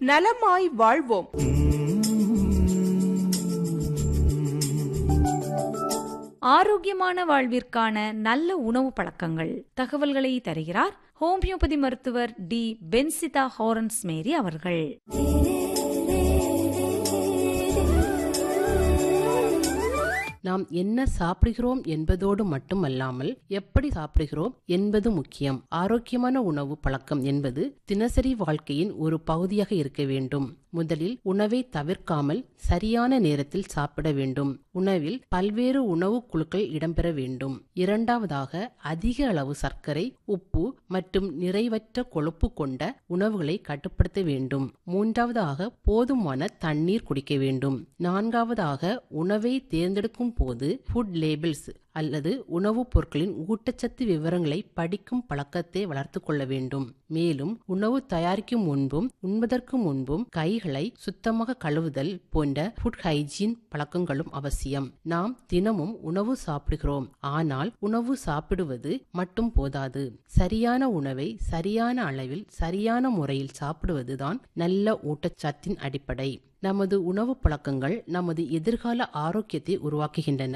நலமாய் வாழ்வோம் ஆரோக்கியமான வாழ்விற்கான நல்ல உணவு பழக்கங்கள் தகவல்களை தருகிறார் ஹோமியோபதி மருத்துவர் டி பென்சிதா ஹாரன்ஸ் மேரி அவர்கள் நாம் என்ன சாப்பிடுகிறோம் என்பதோடு மட்டுமல்லாமல் எப்படி சாப்பிடுகிறோம் என்பது முக்கியம் ஆரோக்கியமான உணவு பழக்கம் என்பது தினசரி வாழ்க்கையின் ஒரு பகுதியாக இருக்க வேண்டும் முதலில் உணவை தவிர்க்காமல் சரியான நேரத்தில் சாப்பிட வேண்டும் உணவில் பல்வேறு உணவு குழுக்கள் இடம்பெற வேண்டும் இரண்டாவதாக அதிக அளவு சர்க்கரை உப்பு மற்றும் நிறைவற்ற கொழுப்பு கொண்ட உணவுகளை கட்டுப்படுத்த வேண்டும் மூன்றாவதாக போதுமான தண்ணீர் குடிக்க வேண்டும் நான்காவதாக உணவை தேர்ந்தெடுக்கும் போது ஃபுட் லேபிள்ஸ் அல்லது உணவுப் பொருட்களின் ஊட்டச்சத்து விவரங்களை படிக்கும் பழக்கத்தை வளர்த்து கொள்ள வேண்டும் மேலும் உணவு தயாரிக்கும் முன்பும் உண்பதற்கு முன்பும் கைகளை சுத்தமாக கழுவுதல் போன்ற ஃபுட் ஹைஜீன் பழக்கங்களும் அவசியம் நாம் தினமும் உணவு சாப்பிடுகிறோம் ஆனால் உணவு சாப்பிடுவது மட்டும் போதாது சரியான உணவை சரியான அளவில் சரியான முறையில் சாப்பிடுவதுதான் நல்ல ஊட்டச்சத்தின் அடிப்படை நமது உணவு பழக்கங்கள் நமது எதிர்கால ஆரோக்கியத்தை உருவாக்குகின்றன